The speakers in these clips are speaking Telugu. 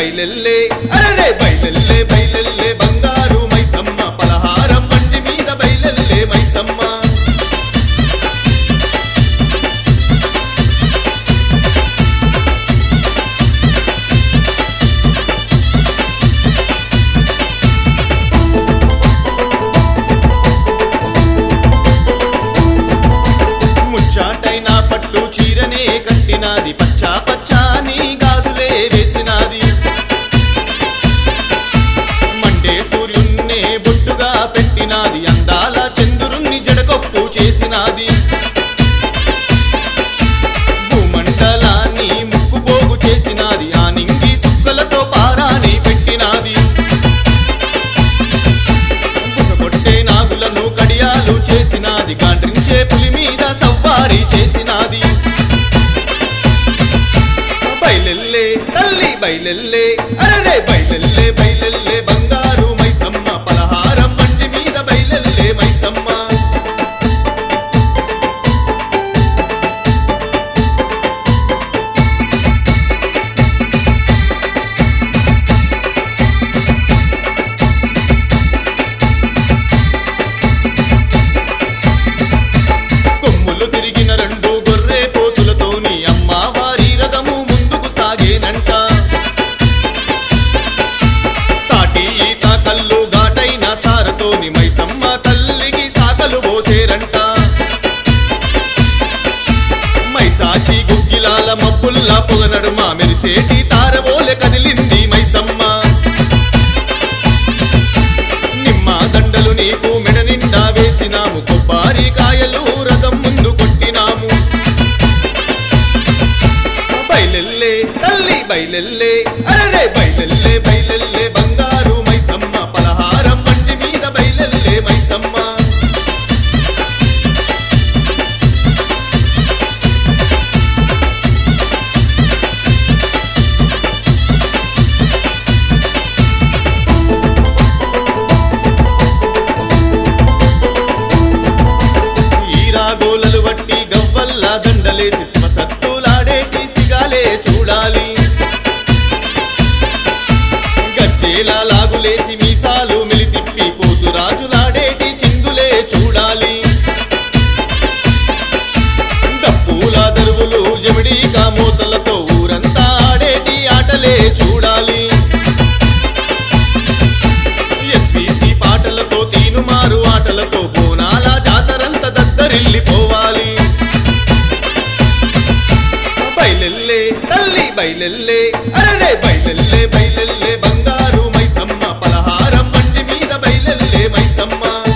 బయలెల్లే అరరే బయలెల్లే బయలెల్లే బంగారు మైసమ్మ పలహారం బండి మీద బయలెల్లే మైసమ్మ ముచ్చాటైన పట్టు చీరనే కట్టినాది పచ్చా పచ్చాని గాజులే వేసినాది మండే సూర్యున్నే బొట్టుగా పెట్టినాది అందాల చంద్రుణ్ణి జడకొప్పు చేసినాది భూమండలాన్ని ముక్కుపోగు చేసినాది ఆ నింగి సుక్కలతో పారాని పెట్టినాది బుసగొట్టే నాగులను కడియాలు చేసినాది గాండ్రించే పులి మీద సవ్వారి చేసినాది బయలెల్లే తల్లి బయలెల్లే అరరే బయలెల్లే బయలెల్లే బంగారు మైసమ్మ పలహారం బండి మీద బయలెల్లే మైసమ్మ కొమ్ములు తిరిగిన రెండు గొర్రె పోతులతోని అమ్మవారి రథము ముందుకు సాగేనంట తాటి ఈత కల్లు ఘాటైన సారతోని మైసమ్మ తల్లికి సాకలు పోసేరంట మైసాచి గుగ్గిలాల మబ్బుల్లా పొగ నడుమ మెరిసేటి తారవోలె కదిలింది మైసమ్మ నిమ్మ దండలు నీకు మెడ నిండా వేసినాము కొబ్బరి కాయలు రథం ముందు కొట్టినాము బయలెల్లే తల్లి బయలెల్లే అరరే బయలెల్లే బయలెల్లే బంగారు మైసమ్మ పలహారం బండి మీద బయలెల్లే మైసమ్మ ఈరాగోలలు వట్టి గవ్వల్లా దండలేసి శివసత్తులాడేటి సిగాలే చూడాలి గజ్జేలా లాగులేసి మీసాలు మిలితిప్పి పోతు రాజులాడేటి చిందులే చూడాలి డప్పుల దరువులు జమిడీగా మూతలతో ఊరంతా ఆడేటి ఆటలే చూడాలి ఎస్విసి పాటలతో తీనుమారు ఆటలతో బోనాల జాతరంత దద్దరిల్లిపోవాలి బయలెల్లే తల్లి బయలెల్లే అరరే బయలెల్లే బయలెల్లే బంగారు మైసమ్మ పలహారం బండి మీద బయలెల్లే మైసమ్మ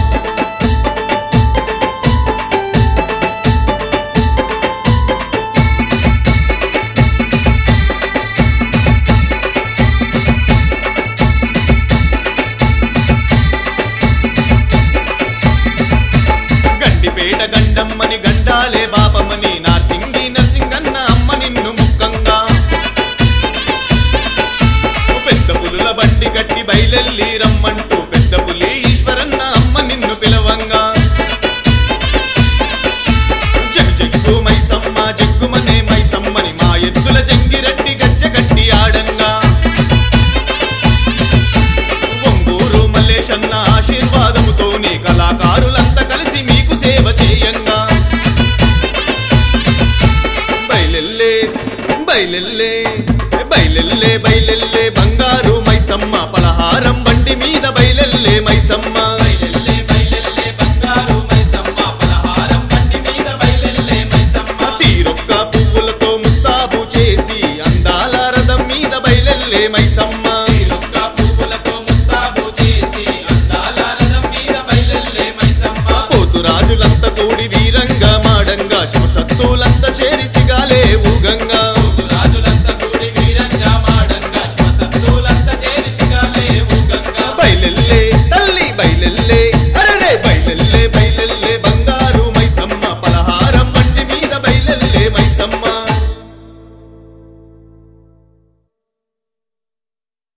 గండిపేట గండమ్మని గండాలే బాపమని నార్సింగి నర్సింగన్న అమ్మ నిన్ను ముక్కంగా పెద్ద పులుల బండి కట్టి బయలెల్లి రమ్మంటూ పెద్ద పులి ఈశ్వరన్న అమ్మ నిన్ను పిలవంగా జగ్ జగ్గు మైసమ్మ జగ్గుమనే మైసమ్మని మా ఎద్దుల జంగిరెడ్డి గజ్జ కట్టి ఆడంగా ఒంగూరు మల్లేశన్న ఆశీర్వాదముతోని కళాకారుల